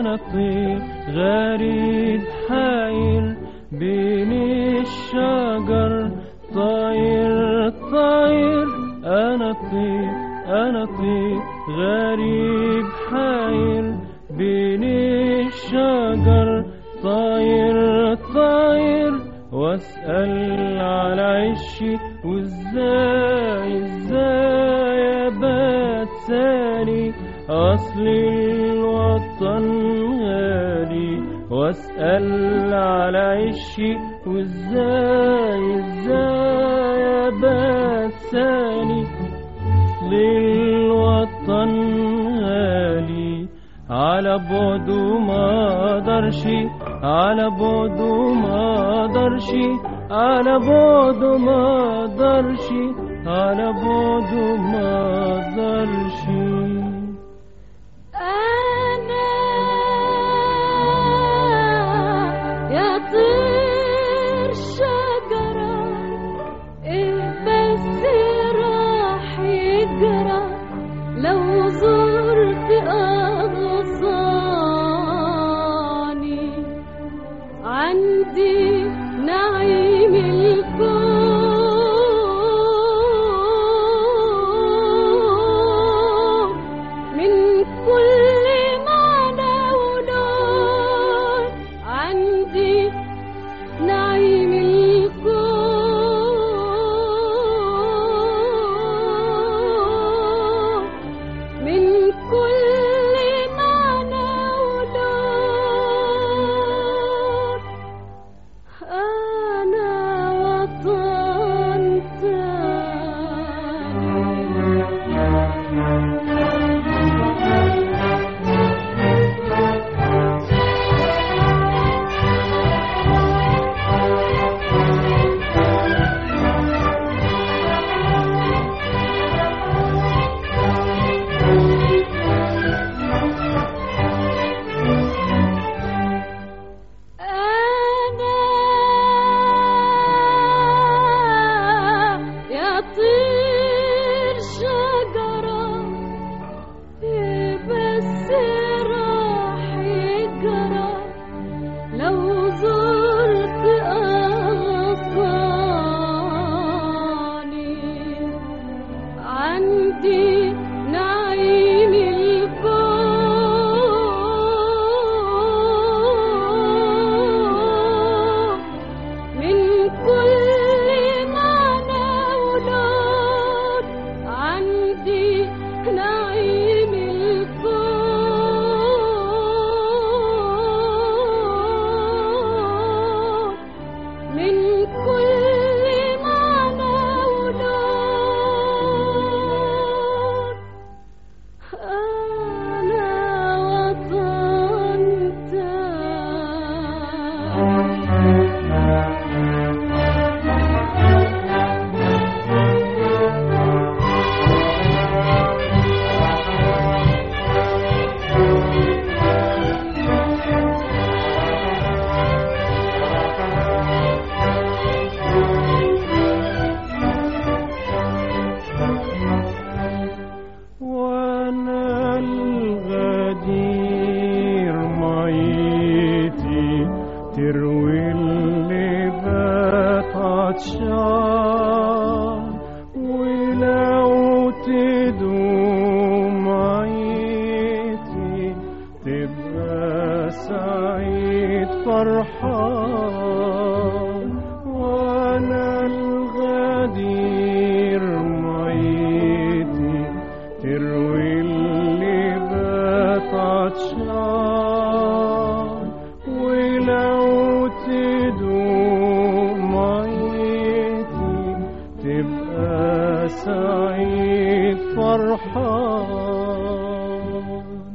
أنا طير غريب حاير بين الشجر طاير طاير أنا طير أنا طير غريب حاير بين الشجر طاير طاير واسأل على عشي وازاي ازاي ابات سالي اصل الوطن غالي واسأل على عشي وازاي ازاي ابات سالي اصل الوطن غالي على بعده ما اقدرش على بعده ما اقدرش على بعده ما اقدرش على بعده ما اقدرش أنا يا طير شجرة إيه بس راح يجرى لو زرت أغصاني عندي نعيم الكون من كل معنى ولون عندي نعيم الكون من كل معنى ولون أنا وطن أنا يا طير شجرة بس راح يجرى لو زرت أغصاني عندي نعيم الكون من كل معنى ولون عندي نعيم الكون من كل معنى ولون أنا وطن تاني وانا الغدير ميتي تروي اللي بات عطشان ولو تدوم عيتي تبقى سعيد فرحان وانا الغدير ميتي تروي اللي بات عطشان ولو تدوم عيتي تبقى سعيد فرحان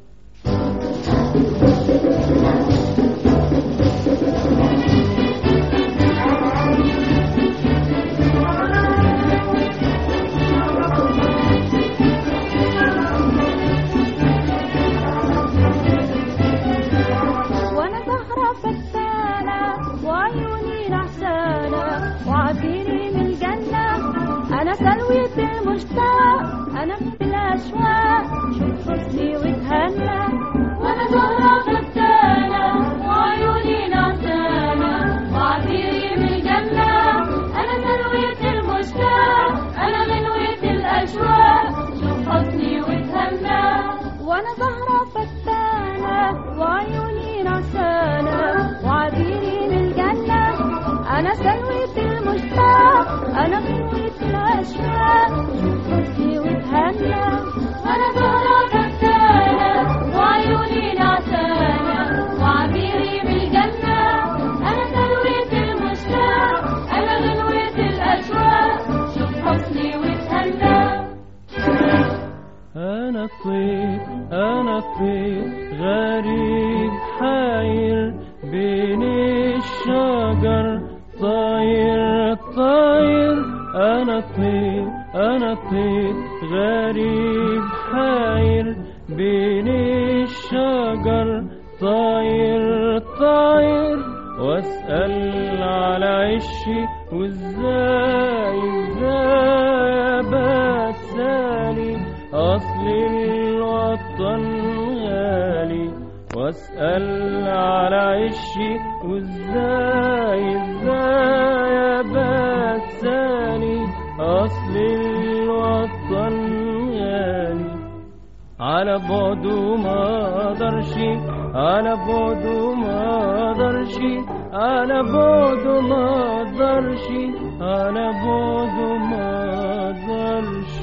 وانا زهرة فتانة وعيوني نعسانة وعبيري من الجنة انا سلوية المشتاق انا في الاشواق شوف حسني وتهنى وانا زهرة أنا غنوة الأشواق حسني وتهنى أنا زهرة فتانة وعيوني نعسانة وعبيري بالجنة أنا سلوة المشتاق أنا غنوة الأشواق شوف حسني وتهنى أنا الطير أنا الطير غريب حاير بين الشجر طاير طاير أنا الطير أنا الطير غريب حاير بين الشجر طاير طاير واسأل على عشي وازاي ازاي بتسالي أصل الوطن غالي واسأل على عشي وازاي ازاي بتسالي أصل الوطن غالي على بعده ما اقدرش على بعده ما اقدرش على بعده ما اقدرش على بعده ما اقدرش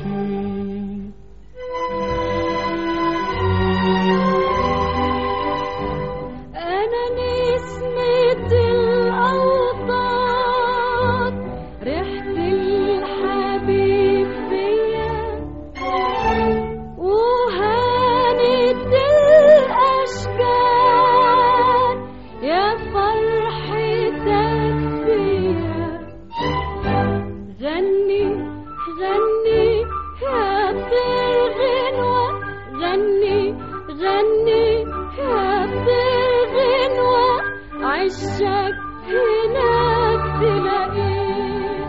أنا نسمة الأوطان ريحة الحبيب فيا وهانت الأشجار يا فرحتك فيا غني غني يا طير غنوة غني غني يا طير غنوة عشك هناك تلاقيه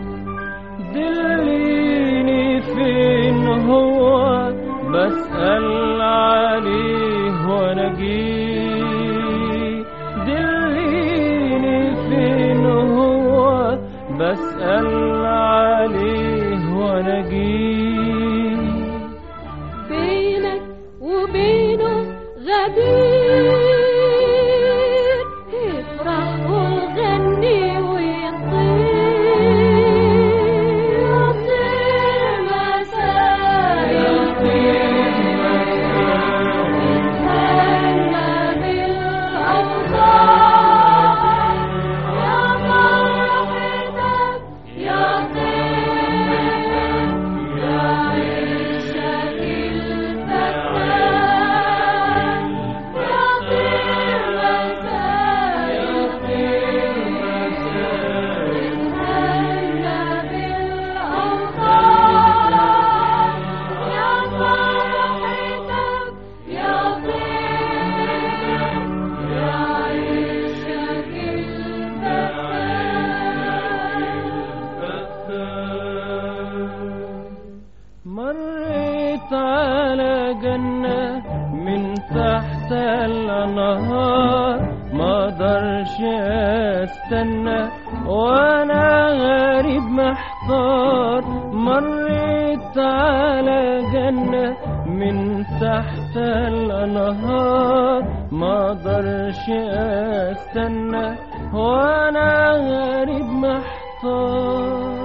دليني فين هو بسأل عليه وانا جيه دليني فين هو بسأل عليه وانا جيه بينك وبينه غدير افرح وغني ويطير طير مساء اتهنى بالأوطان يا فرحتك يا طير يا عيشك الفتان يا طير مساء اتهنى بالأوطان يا فرحتك يا طير يا عيشك الفتان مريت على جنة من تحت الأنهار ما اقدرش استنى وانا غريب محتار مريت على جنة من تحت الأنهار ما اقدرش استنى وانا غريب محتار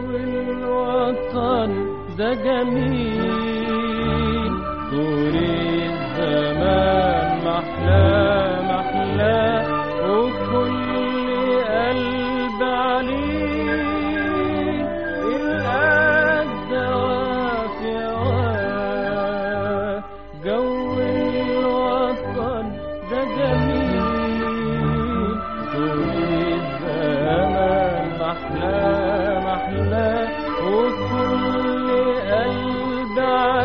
الوطن ده جميل طول الزمان محلى محلى وكل قلب عليه القد وافي جو الوطن ده جميل طول الزمان محلى محلى وكل قلب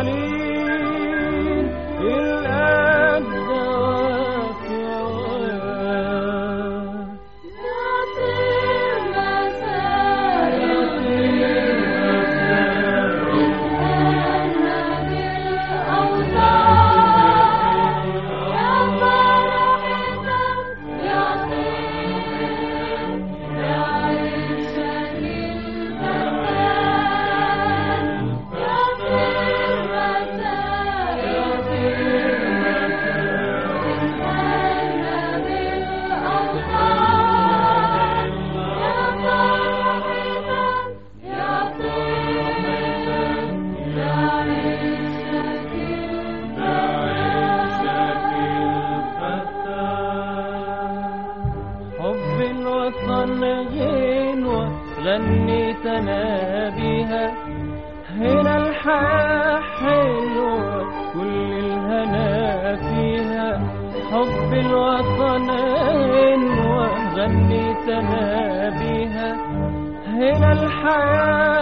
عليه القد وافي ناطر مساء اتهنى بالأوطان يا فرحتك يا طير يا عيشك المكان يا طير مساء يا طير اتهنى بالأوطان يا فرحتك يا طير يا عيشك حب الوطن غنوة غنيت انا بيها هنا الحياة حلوة كل الهنا فيها حب الوطن غنوة غنيت انا بيها هنا الحياة